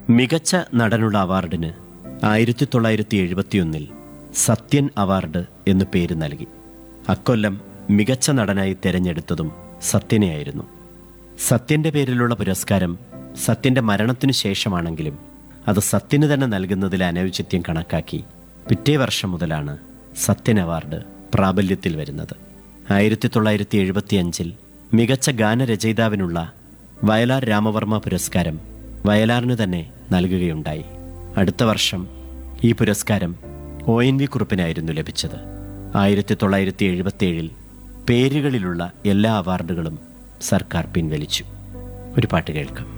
മികച്ച നടനുള്ള അവാർഡിന് ആയിരത്തി തൊള്ളായിരത്തി എഴുപത്തിയൊന്നിൽ സത്യൻ അവാർഡ് എന്നു പേര് നൽകി അക്കൊല്ലം മികച്ച നടനായി തിരഞ്ഞെടുത്തതും സത്യനെയായിരുന്നു സത്യന്റെ പേരിലുള്ള പുരസ്കാരം സത്യന്റെ മരണത്തിനു ശേഷമാണെങ്കിലും അത് സത്യന് തന്നെ നൽകുന്നതിൽ അനൗചിത്യം കണക്കാക്കി പിറ്റേ വർഷം മുതലാണ് സത്യൻ അവാർഡ് പ്രാബല്യത്തിൽ വരുന്നത് ആയിരത്തി തൊള്ളായിരത്തി എഴുപത്തിയഞ്ചിൽ മികച്ച ഗാനരചയിതാവിനുള്ള വയലാർ രാമവർമ്മ പുരസ്കാരം വയലാറിന് തന്നെ നൽകുകയുണ്ടായി അടുത്ത വർഷം ഈ പുരസ്കാരം ഒ എൻ വി കുറുപ്പിനായിരുന്നു ലഭിച്ചത് ആയിരത്തി തൊള്ളായിരത്തി എഴുപത്തിയേഴിൽ പേരുകളിലുള്ള എല്ലാ അവാർഡുകളും സർക്കാർ പിൻവലിച്ചു ഒരു പാട്ട് കേൾക്കാം